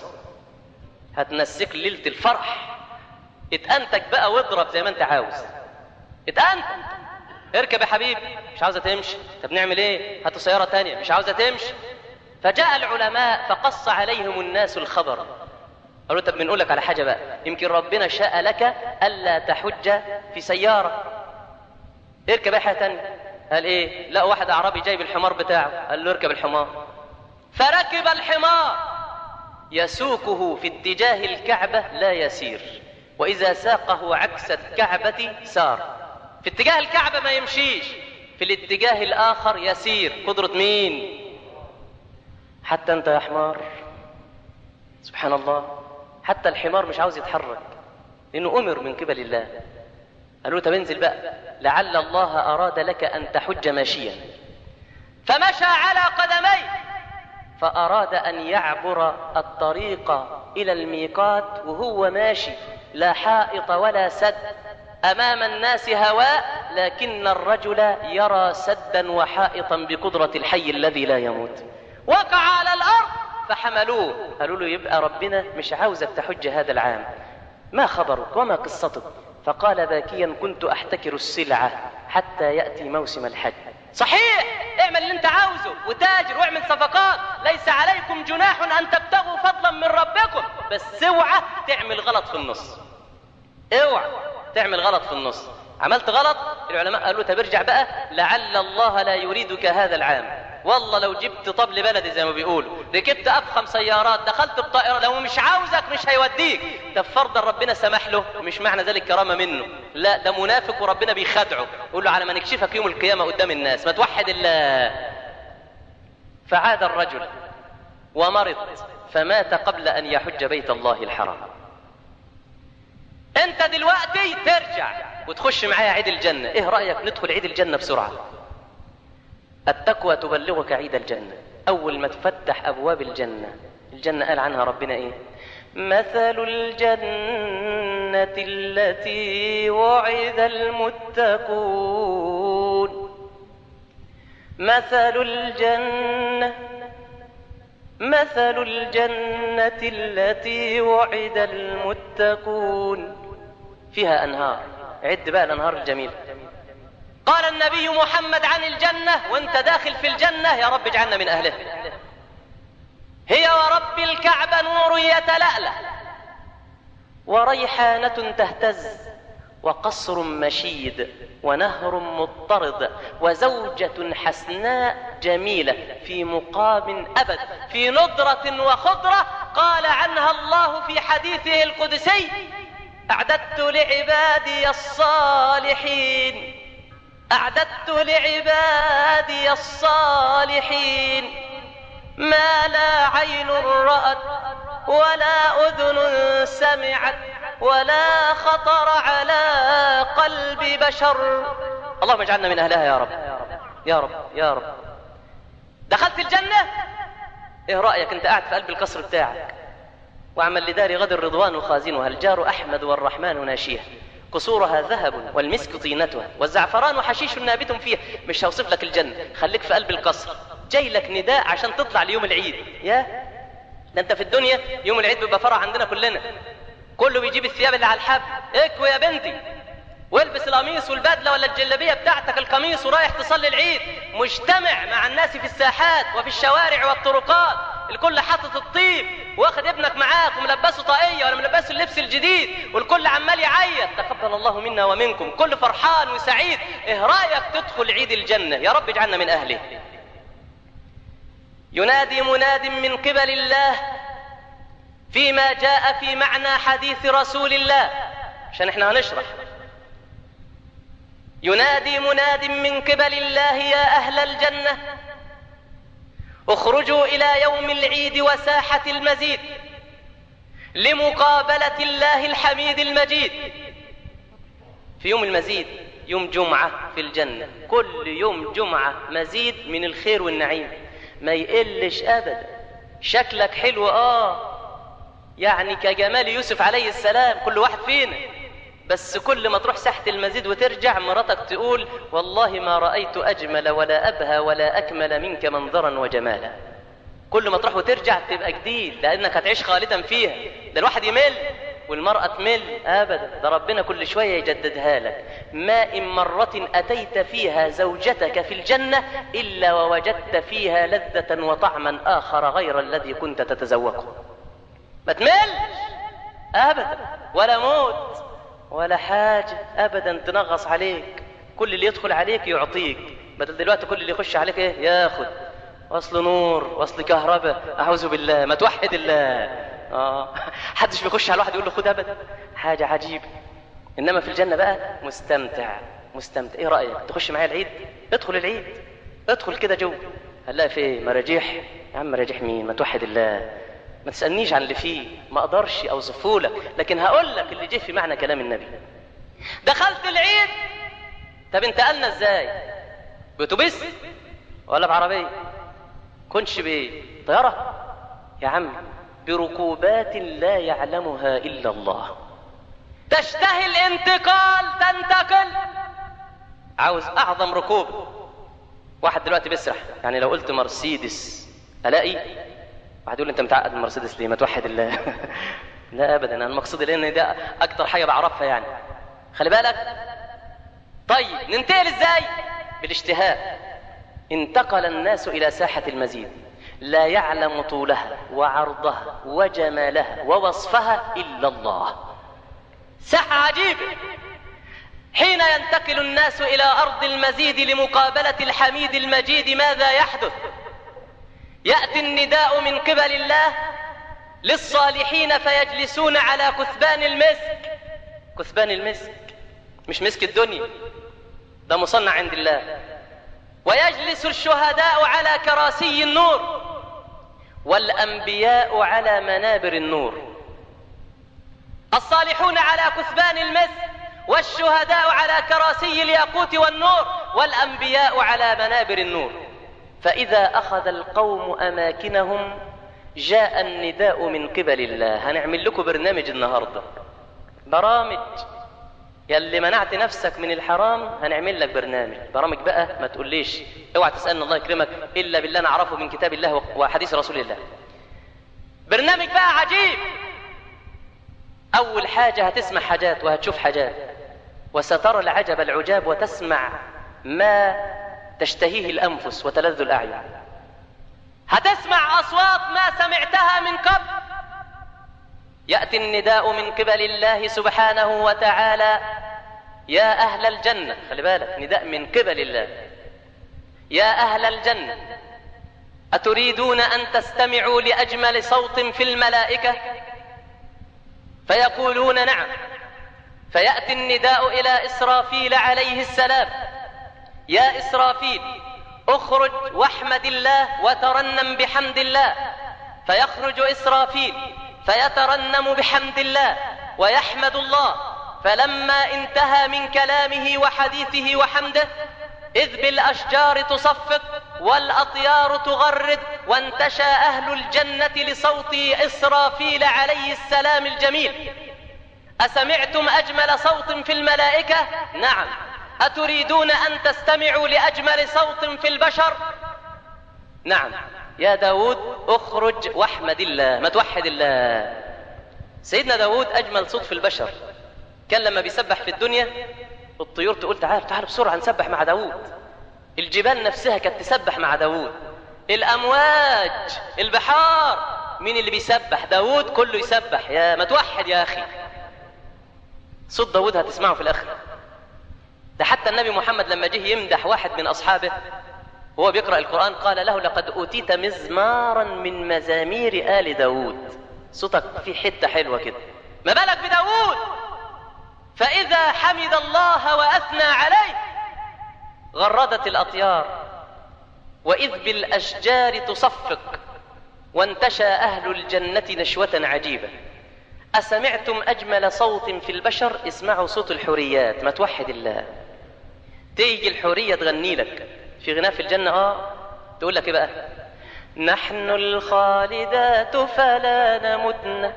هتنسيك ليلة الفرح اتأنتك بقى واضرب زي ما انت عاوز اتأنتك اركب يا حبيبي مش عاوزة تمشي طب نعمل ايه هاتوا سيارة تانية مش عاوزة تمشي فجاء العلماء فقص عليهم الناس الخبر قالوا طب بنقول لك على حاجة بقى يمكن ربنا شاء لك ألا تحج في سيارة اركب اي حاجة تانية قال ايه لا واحد اعرابي جايب الحمار بتاعه قال له اركب الحمار فركب الحمار يسوقه في اتجاه الكعبة لا يسير وإذا ساقه عكس الكعبة سار في اتجاه الكعبة ما يمشيش في الاتجاه الآخر يسير قدرة مين حتى أنت يا حمار سبحان الله حتى الحمار مش عاوز يتحرك لأنه أمر من قبل الله قالوا له طب انزل بقى لعل الله أراد لك أن تحج ماشيا فمشى على قدميه فأراد أن يعبر الطريق إلى الميقات وهو ماشي لا حائط ولا سد أمام الناس هواء لكن الرجل يرى سدا وحائطا بقدرة الحي الذي لا يموت وقع على الأرض فحملوه قالوا له يبقى ربنا مش عاوزك تحج هذا العام ما خبرك وما قصتك فقال باكيا كنت أحتكر السلعة حتى يأتي موسم الحج صحيح اعمل اللي انت عاوزه وتاجر واعمل صفقات ليس عليكم جناح ان تبتغوا فضلا من ربكم بس اوعى تعمل غلط في النص اوعى تعمل غلط في النص عملت غلط العلماء قالوا طب ارجع بقى لعل الله لا يريدك هذا العام والله لو جبت طبل بلدي زي ما بيقولوا ركبت افخم سيارات دخلت بطائره لو مش عاوزك مش هيوديك طب فرضا ربنا سمح له مش معنى ذلك كرامه منه لا ده منافق وربنا بيخدعه يقول له على ما نكشفك يوم القيامه قدام الناس ما توحد الله فعاد الرجل ومرض فمات قبل ان يحج بيت الله الحرام انت دلوقتي ترجع وتخش معايا عيد الجنه ايه رايك ندخل عيد الجنه بسرعه التقوى تبلغك عيد الجنة أول ما تفتح أبواب الجنة الجنة قال عنها ربنا إيه مثل الجنة التي وعد المتقون مثل الجنة مثل الجنة التي وعد المتقون فيها أنهار عد بقى الأنهار الجميلة قال النبي محمد عن الجنة وانت داخل في الجنة يا رب اجعلنا من أهلها هي ورب الكعبة نور يتلألأ وريحانة تهتز وقصر مشيد ونهر مضطرد وزوجة حسناء جميلة في مقام أبد في نضرة وخضرة قال عنها الله في حديثه القدسي أعددت لعبادي الصالحين أعددت لعبادي الصالحين ما لا عين رأت ولا أذن سمعت ولا خطر على قلب بشر اللهم اجعلنا من أهلها يا رب يا رب يا رب دخلت الجنة ايه رأيك انت قاعد في قلب القصر بتاعك وعمل لدار غد الرضوان خازنها الجار أحمد والرحمن ناشيها قصورها ذهب والمسك طينتها والزعفران حشيش نابت فيها مش هوصف لك الجنة خليك في قلب القصر جاي لك نداء عشان تطلع ليوم العيد يا ده انت في الدنيا يوم العيد بيبقى فرح عندنا كلنا كله بيجيب الثياب اللي على الحب اكوي يا بنتي والبس القميص والبدله ولا الجلابيه بتاعتك القميص ورايح تصلي العيد مجتمع مع الناس في الساحات وفي الشوارع والطرقات الكل حاطط الطيب واخد ابنك معاك وملبسه طاقيه ولا ملبسه اللبس الجديد والكل عمال يعيط تقبل الله منا ومنكم كل فرحان وسعيد ايه رايك تدخل عيد الجنه يا رب اجعلنا من اهله ينادي مناد من قبل الله فيما جاء في معنى حديث رسول الله عشان احنا هنشرح ينادي مناد من قبل الله يا اهل الجنه اخرجوا الى يوم العيد وساحه المزيد لمقابله الله الحميد المجيد في يوم المزيد يوم جمعه في الجنه كل يوم جمعه مزيد من الخير والنعيم ما يقلش ابدا شكلك حلو اه يعني كجمال يوسف عليه السلام كل واحد فينا بس كل ما تروح ساحة المزيد وترجع مراتك تقول والله ما رأيت أجمل ولا أبهى ولا أكمل منك منظرا وجمالا كل ما تروح وترجع تبقى جديد لأنك هتعيش خالدا فيها ده الواحد يمل والمرأة تمل أبدا ده ربنا كل شوية يجددها لك ما إن مرة أتيت فيها زوجتك في الجنة إلا ووجدت فيها لذة وطعما آخر غير الذي كنت تتذوقه ما تملش أبدا ولا موت ولا حاجة أبدا تنغص عليك كل اللي يدخل عليك يعطيك بدل دلوقتي كل اللي يخش عليك إيه ياخد وصل نور وصل كهرباء أعوذ بالله ما توحد الله آه حدش بيخش على واحد يقول له خد أبدا حاجة عجيبة إنما في الجنة بقى مستمتع مستمتع إيه رأيك تخش معايا العيد ادخل العيد ادخل كده جو هنلاقي في إيه؟ مراجيح يا عم مراجيح مين ما توحد الله ما تسألنيش عن اللي فيه ما أقدرش أوصفه لك لكن هقول لك اللي جه في معنى كلام النبي دخلت العيد طب انتقلنا ازاي بأتوبيس ولا بعربية كنش بطيارة يا عم بركوبات لا يعلمها إلا الله تشتهي الانتقال تنتقل عاوز أعظم ركوب واحد دلوقتي بيسرح يعني لو قلت مرسيدس ألاقي واحد يقول لي انت متعقد من مرسيدس ليه ما توحد الله لا ابدا انا المقصود لان ده اكتر حاجه بعرفها يعني خلي بالك طيب ننتقل ازاي بالاشتهاء انتقل الناس الى ساحه المزيد لا يعلم طولها وعرضها وجمالها ووصفها الا الله ساحه عجيبه حين ينتقل الناس الى ارض المزيد لمقابله الحميد المجيد ماذا يحدث ياتي النداء من قبل الله للصالحين فيجلسون على كثبان المسك كثبان المسك مش مسك الدنيا ده مصنع عند الله ويجلس الشهداء على كراسي النور والانبياء على منابر النور الصالحون على كثبان المسك والشهداء على كراسي الياقوت والنور والانبياء على منابر النور فإذا أخذ القوم أماكنهم جاء النداء من قبل الله هنعمل لكم برنامج النهاردة برامج يلي منعت نفسك من الحرام هنعمل لك برنامج برامج بقى ما تقوليش اوعى تسألني الله يكرمك إلا بالله نعرفه من كتاب الله وحديث رسول الله برنامج بقى عجيب أول حاجة هتسمع حاجات وهتشوف حاجات وسترى العجب العجاب وتسمع ما تشتهيه الأنفس وتلذ الأعين هتسمع أصوات ما سمعتها من قبل يأتي النداء من قبل الله سبحانه وتعالى يا أهل الجنة خلي بالك نداء من قبل الله يا أهل الجنة أتريدون أن تستمعوا لأجمل صوت في الملائكة فيقولون نعم فيأتي النداء إلى إسرافيل عليه السلام يا إسرافيل اخرج واحمد الله وترنم بحمد الله فيخرج إسرافيل فيترنم بحمد الله ويحمد الله فلما انتهى من كلامه وحديثه وحمده إذ بالأشجار تصفق والأطيار تغرد وانتشى أهل الجنة لصوت إسرافيل عليه السلام الجميل أسمعتم أجمل صوت في الملائكة؟ نعم أتريدون أن تستمعوا لأجمل صوت في البشر؟ نعم يا داود اخرج واحمد الله ما توحد الله سيدنا داود أجمل صوت في البشر كان لما بيسبح في الدنيا الطيور تقول تعال تعال بسرعة نسبح مع داود الجبال نفسها كانت تسبح مع داود الأمواج البحار مين اللي بيسبح داود كله يسبح يا ما توحد يا أخي صوت داود هتسمعه في الآخر ده حتى النبي محمد لما جه يمدح واحد من أصحابه وهو بيقرأ القرآن قال له لقد أوتيت مزمارا من مزامير آل داود صوتك في حتة حلوة كده ما بالك بداود فإذا حمد الله وأثنى عليه غردت الأطيار وإذ بالأشجار تصفق وانتشى أهل الجنة نشوة عجيبة أسمعتم أجمل صوت في البشر اسمعوا صوت الحوريات ما توحد الله تيجي الحورية تغني لك في غناء في الجنة آه تقول لك إيه بقى نحن الخالدات فلا نمتن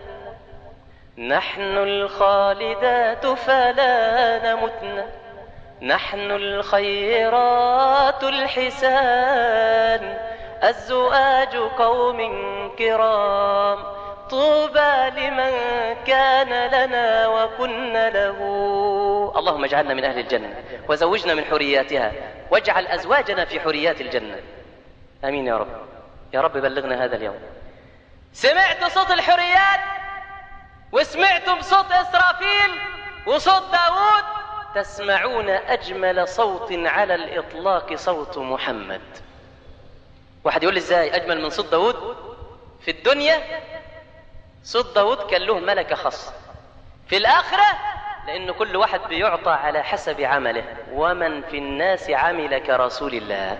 نحن الخالدات فلا نمتن نحن الخيرات الحسان الزؤاج قوم كرام طوبى لمن كان لنا وكن له اللهم اجعلنا من أهل الجنة وزوجنا من حرياتها واجعل أزواجنا في حريات الجنة آمين يا رب يا رب بلغنا هذا اليوم سمعت صوت الحريات وسمعتم صوت إسرافيل وصوت داود تسمعون أجمل صوت على الإطلاق صوت محمد واحد يقول لي ازاي أجمل من صوت داود في الدنيا صوت داود كان له ملكة خاصة في الآخرة لأن كل واحد بيعطى على حسب عمله ومن في الناس عمل كرسول الله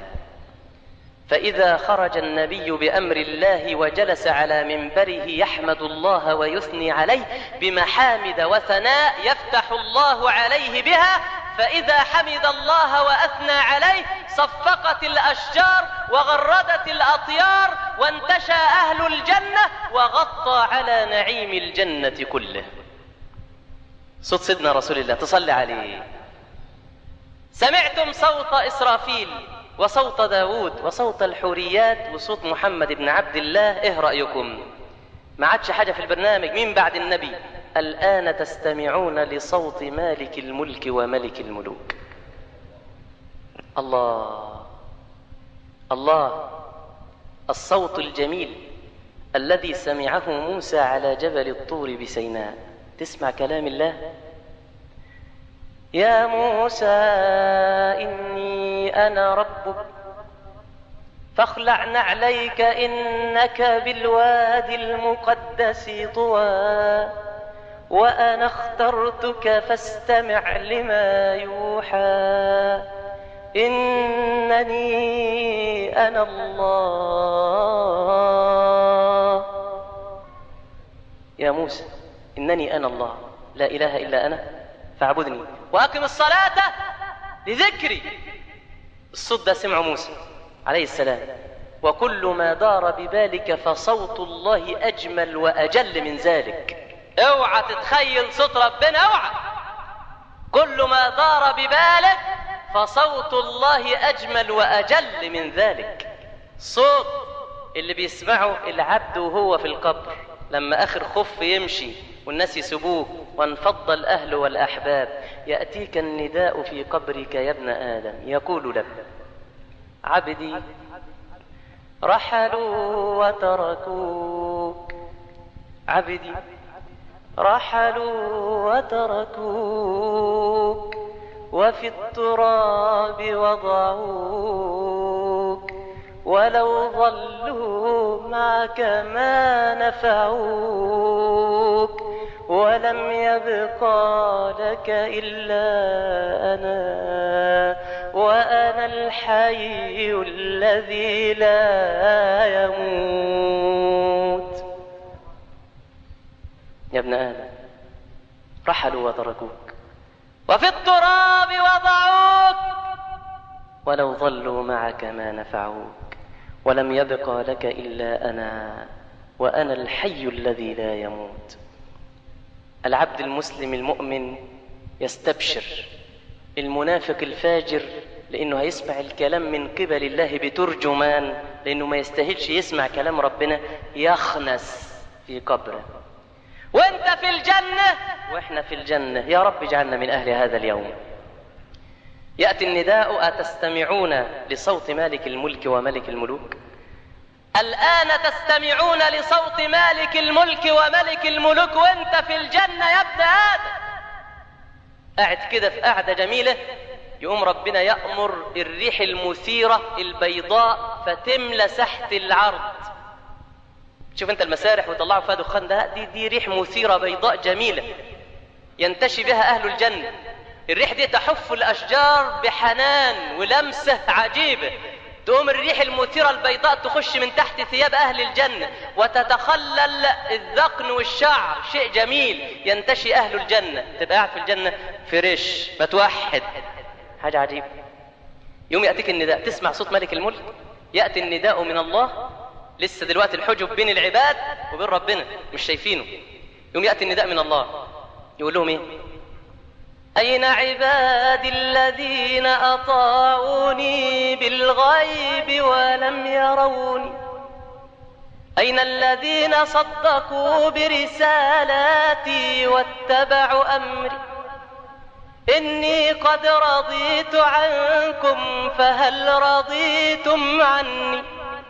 فإذا خرج النبي بأمر الله وجلس على منبره يحمد الله ويثني عليه بمحامد وثناء يفتح الله عليه بها فإذا حمد الله وأثنى عليه صفقت الأشجار وغردت الأطيار وانتشى أهل الجنة وغطى على نعيم الجنة كله صوت سيدنا رسول الله تصلي عليه سمعتم صوت إسرافيل وصوت داود وصوت الحوريات وصوت محمد بن عبد الله ايه رأيكم ما عادش حاجة في البرنامج مين بعد النبي الآن تستمعون لصوت مالك الملك وملك الملوك الله الله الصوت الجميل الذي سمعه موسى على جبل الطور بسيناء تسمع كلام الله يا موسى إني أنا ربك فاخلع نعليك إنك بالوادي المقدس طوى وأنا اخترتك فاستمع لما يوحى إنني أنا الله يا موسى إنني أنا الله لا إله إلا أنا فاعبدني وأقم الصلاة لذكري الصوت ده سمعه موسى عليه السلام وكل ما دار ببالك فصوت الله أجمل وأجل من ذلك اوعى تتخيل صوت ربنا اوعى كل ما دار ببالك فصوت الله أجمل وأجل من ذلك صوت اللي بيسمعه العبد وهو في القبر لما آخر خف يمشي والناس يسبوه وانفض الأهل والأحباب يأتيك النداء في قبرك يا ابن آدم يقول لك عبدي رحلوا وتركوك عبدي رحلوا وتركوك وفي التراب وضعوك ولو ظلوا معك ما نفعوك ولم يبقى لك إلا أنا وأنا الحي الذي لا يموت يا ابن آدم رحلوا وتركوك وفي التراب وضعوك ولو ظلوا معك ما نفعوك ولم يبق لك إلا أنا وأنا الحي الذي لا يموت العبد المسلم المؤمن يستبشر المنافق الفاجر لأنه هيسمع الكلام من قبل الله بترجمان لأنه ما يستاهلش يسمع كلام ربنا يخنس في قبره وانت في الجنة واحنا في الجنة يا رب اجعلنا من أهل هذا اليوم يأتي النداء أتستمعون لصوت مالك الملك وملك الملوك الآن تستمعون لصوت مالك الملك وملك الملوك وانت في الجنة يا ابن آدم قاعد كده في قعدة جميلة يقوم ربنا يأمر الريح المثيرة البيضاء فتملى سحت العرض شوف انت المسارح ويطلعوا فيها دخان ده دي دي ريح مثيرة بيضاء جميلة ينتشي بها أهل الجنة الريح دي تحف الأشجار بحنان ولمسة عجيبة تقوم الريح المثيرة البيضاء تخش من تحت ثياب أهل الجنة وتتخلل الذقن والشعر شيء جميل ينتشي أهل الجنة تبقى قاعد في الجنة فريش متوحد حاجة عجيبة يوم يأتيك النداء تسمع صوت ملك الملك يأتي النداء من الله لسه دلوقتي الحجب بين العباد وبين ربنا مش شايفينه يوم يأتي النداء من الله يقول لهم ايه أين عبادي الذين أطاعوني بالغيب ولم يروني أين الذين صدقوا برسالاتي واتبعوا أمري إني قد رضيت عنكم فهل رضيتم عني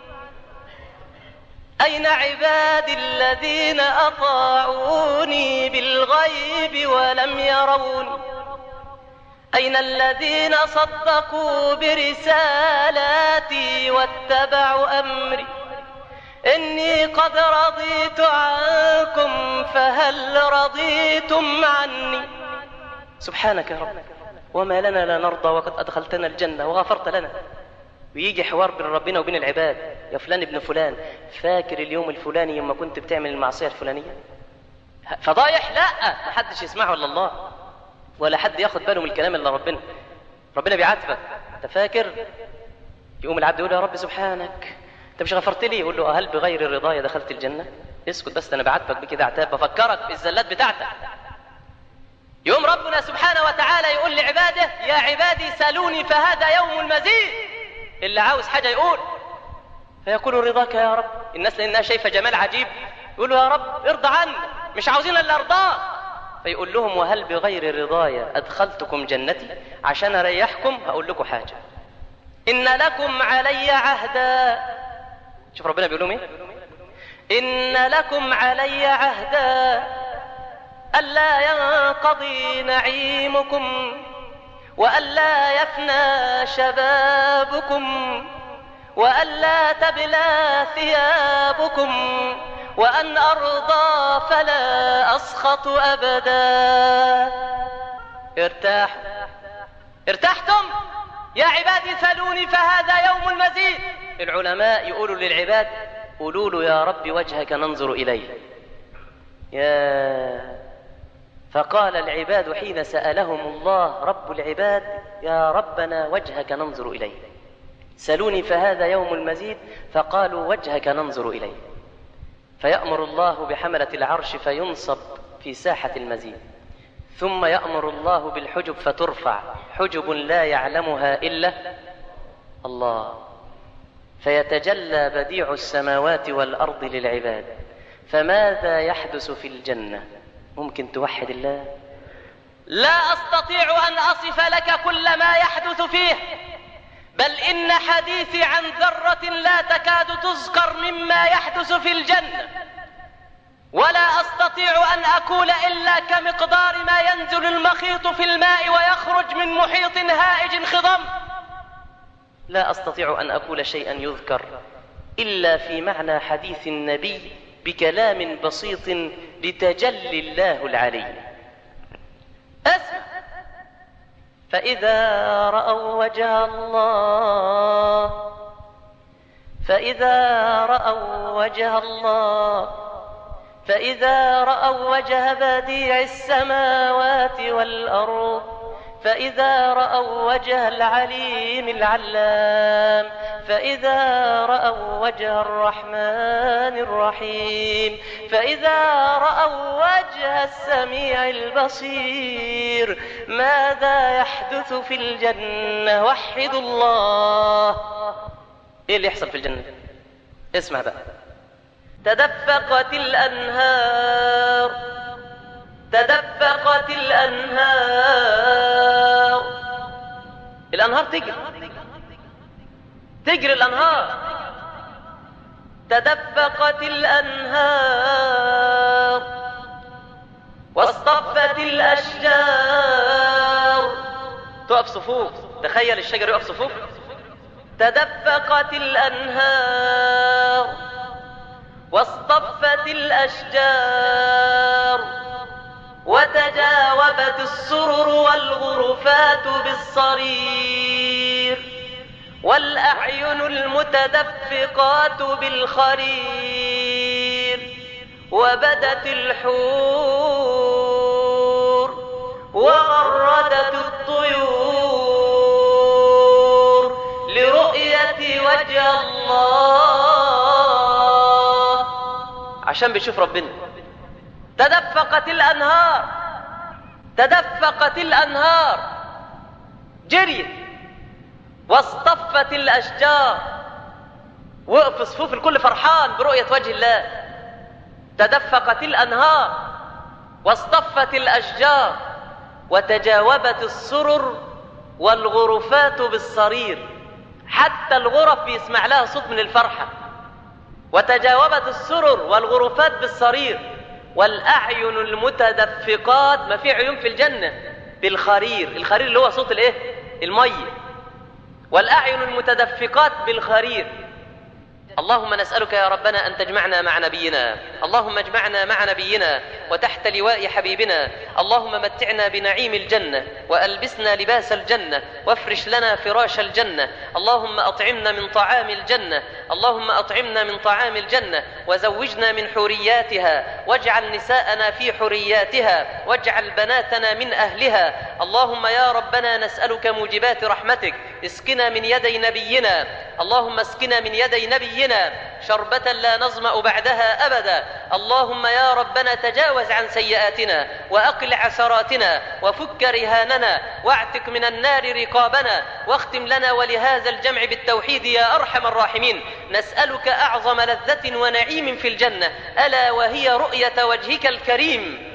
أين عبادي الذين أطاعوني بالغيب ولم يروني أين الذين صدقوا برسالاتي واتبعوا أمري إني قد رضيت عنكم فهل رضيتم عني سبحانك يا رب وما لنا لا نرضى وقد أدخلتنا الجنة وغفرت لنا ويجي حوار بين ربنا وبين العباد يا فلان ابن فلان فاكر اليوم الفلاني يوم كنت بتعمل المعصية الفلانية فضايح لا ما حدش يسمعه الا الله ولا حد ياخد باله من الكلام الا ربنا ربنا بيعاتبك انت فاكر يقوم العبد يقول يا رب سبحانك انت مش غفرت لي يقول له هل بغير رضايا دخلت الجنة اسكت بس انا بعاتبك بكده عتاب بفكرك بالزلات بتاعتك يوم ربنا سبحانه وتعالى يقول لعباده يا عبادي سالوني فهذا يوم المزيد اللي عاوز حاجة يقول فيقول رضاك يا رب الناس لأنها شايفة جمال عجيب يقولوا يا رب ارضى عنا مش عاوزين الا ارضاك فيقول لهم وهل بغير رضايا أدخلتكم جنتي عشان أريحكم هقول لكم حاجة إن لكم علي عهدا شوف ربنا بيقول لهم إيه إن لكم علي عهدا ألا ينقضي نعيمكم وألا يفنى شبابكم وألا تبلى ثيابكم وأن أرضى فلا أسخط أبدا ارتاحوا ارتحتم يا عبادي سلوني فهذا يوم المزيد العلماء يقولوا للعباد قولوا له يا رب وجهك ننظر إليه يا فقال العباد حين سألهم الله رب العباد يا ربنا وجهك ننظر إليه سلوني فهذا يوم المزيد فقالوا وجهك ننظر إليه فيأمر الله بحملة العرش فينصب في ساحة المزيد ثم يأمر الله بالحجب فترفع حجب لا يعلمها إلا الله فيتجلى بديع السماوات والأرض للعباد فماذا يحدث في الجنة ممكن توحد الله لا أستطيع أن أصف لك كل ما يحدث فيه بل إن حديثي عن ذرة لا تكاد تذكر مما يحدث في الجنة ولا أستطيع أن أقول إلا كمقدار ما ينزل المخيط في الماء ويخرج من محيط هائج خضم لا أستطيع أن أقول شيئا يذكر إلا في معنى حديث النبي بكلام بسيط لتجلي الله العلي اسمع فإذا رأوا وجه الله فإذا رأوا وجه الله فإذا رأوا وجه بديع السماوات والأرض فإذا رأوا وجه العليم العلام فإذا رأوا وجه الرحمن الرحيم فإذا رأوا وجه السميع البصير ماذا يحدث في الجنة وحدوا الله ايه اللي يحصل في الجنة اسمع بقى تدفقت الأنهار تدفقت الأنهار الأنهار تجري تجري الأنهار تدفقت الأنهار واصطفت الأشجار تقف صفوف تخيل الشجر يقف صفوف تدفقت الأنهار واصطفت الأشجار وتجاوبت السرر والغرفات بالصرير والأعين المتدفقات بالخرير وبدت الحور وغردت الطيور لرؤية وجه الله عشان بيشوف ربنا تدفقت الأنهار تدفقت الأنهار جريت واصطفت الأشجار وقف صفوف الكل فرحان برؤية وجه الله تدفقت الأنهار واصطفت الأشجار وتجاوبت السرر والغرفات بالصرير حتى الغرف بيسمع لها صوت من الفرحة وتجاوبت السرر والغرفات بالصرير والأعين المتدفقات ما في عيون في الجنة بالخرير الخرير اللي هو صوت الايه المية والأعين المتدفقات بالخرير اللهم نسألك يا ربنا أن تجمعنا مع نبينا اللهم اجمعنا مع نبينا وتحت لواء حبيبنا اللهم متعنا بنعيم الجنة وألبسنا لباس الجنة وافرش لنا فراش الجنة اللهم أطعمنا من طعام الجنة اللهم أطعمنا من طعام الجنة وزوجنا من حورياتها واجعل نساءنا في حورياتها واجعل بناتنا من أهلها اللهم يا ربنا نسألك موجبات رحمتك اسقنا من يدي نبينا اللهم اسقنا من يدي نبينا شربة لا نظمأ بعدها أبدا اللهم يا ربنا تجاوز عن سيئاتنا وأقل عثراتنا وفك رهاننا واعتق من النار رقابنا واختم لنا ولهذا الجمع بالتوحيد يا أرحم الراحمين نسألك أعظم لذة ونعيم في الجنة ألا وهي رؤية وجهك الكريم